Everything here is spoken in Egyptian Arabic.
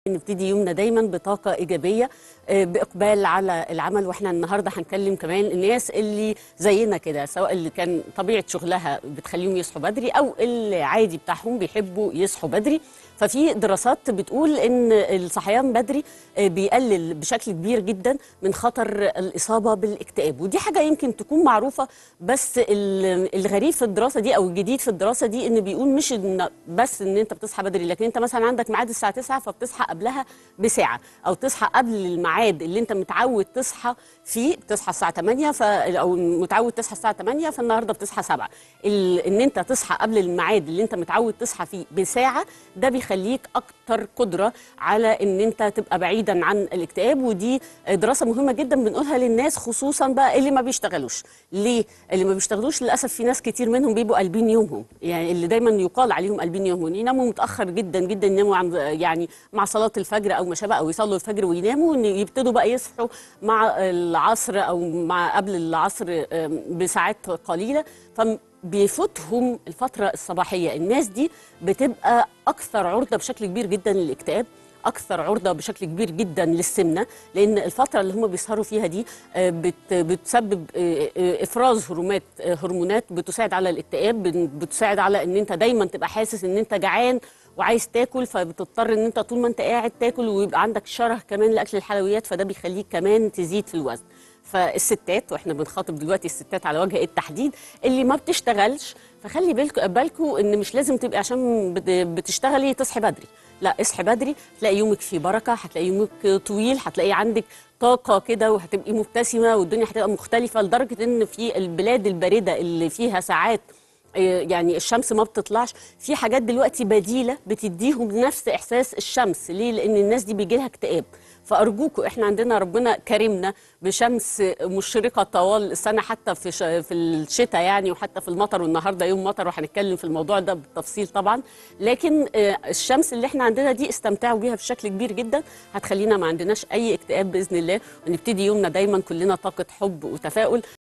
نبتدي يومنا دايما بطاقة إيجابية آه، بإقبال على العمل وإحنا النهاردة هنكلم كمان الناس اللي زينا كده سواء اللي كان طبيعة شغلها بتخليهم يصحوا بدري أو اللي عادي بتاعهم بيحبوا يصحوا بدري ففي دراسات بتقول إن الصحيان بدري آه، بيقلل بشكل كبير جدا من خطر الإصابة بالاكتئاب ودي حاجة يمكن تكون معروفة بس ال- الغريب في الدراسة دي أو الجديد في الدراسة دي إن بيقول مش إن بس إن أنت بتصحى بدري لكن أنت مثلا عندك ميعاد الساعة 9 فبتصحى قبلها بساعة أو تصحى قبل الميعاد اللي أنت متعود تصحى فيه بتصحى الساعة 8 ف... أو متعود تصحى الساعة 8 فالنهاردة بتصحى 7 ال... إن أنت تصحى قبل الميعاد اللي أنت متعود تصحى فيه بساعة ده بيخليك أكتر قدرة على إن أنت تبقى بعيدا عن الاكتئاب ودي دراسة مهمة جدا بنقولها للناس خصوصا بقى اللي ما بيشتغلوش ليه؟ اللي ما بيشتغلوش للأسف في ناس كتير منهم بيبقوا قلبين يومهم يعني اللي دايما يقال عليهم قلبين يومهم يناموا متأخر جدا جدا يناموا عن يعني مع صلاة الفجر أو ما شابه أو يصلوا الفجر ويناموا إن يبتدوا بقى يصحوا مع العصر أو مع قبل العصر آم، بساعات قليلة فبيفوتهم الفترة الصباحية الناس دي بتبقى أكثر عرضة بشكل كبير جدا للاكتئاب اكثر عرضه بشكل كبير جدا للسمنه لان الفتره اللي هم بيسهروا فيها دي آه، بت بتسبب آه، آه، افراز هرمونات آه، هرمونات بتساعد على الاكتئاب بن- بتساعد على ان انت دايما تبقى حاسس ان انت جعان وعايز تاكل فبتضطر ان انت طول ما انت قاعد تاكل ويبقى عندك شره كمان لاكل الحلويات فده بيخليك كمان تزيد في الوزن فالستات واحنا بنخاطب دلوقتي الستات على وجه التحديد اللي ما بتشتغلش فخلي بالكم بالكم ان مش لازم تبقي عشان بت- بتشتغلي تصحي بدري لا اصحي بدري هتلاقي يومك فيه بركه هتلاقي يومك طويل هتلاقي عندك طاقه كده وهتبقي مبتسمه والدنيا هتبقى مختلفه لدرجه ان في البلاد البارده اللي فيها ساعات يعني الشمس ما بتطلعش في حاجات دلوقتي بديله بتديهم نفس احساس الشمس ليه لان الناس دي بيجي لها اكتئاب فارجوكوا احنا عندنا ربنا كرمنا بشمس مشرقه طوال السنه حتى في ش... في الشتاء يعني وحتى في المطر والنهارده يوم مطر وهنتكلم في الموضوع ده بالتفصيل طبعا لكن آه، الشمس اللي احنا عندنا دي استمتعوا بيها بشكل كبير جدا هتخلينا ما عندناش اي اكتئاب باذن الله ونبتدي يومنا دايما كلنا طاقه حب وتفاؤل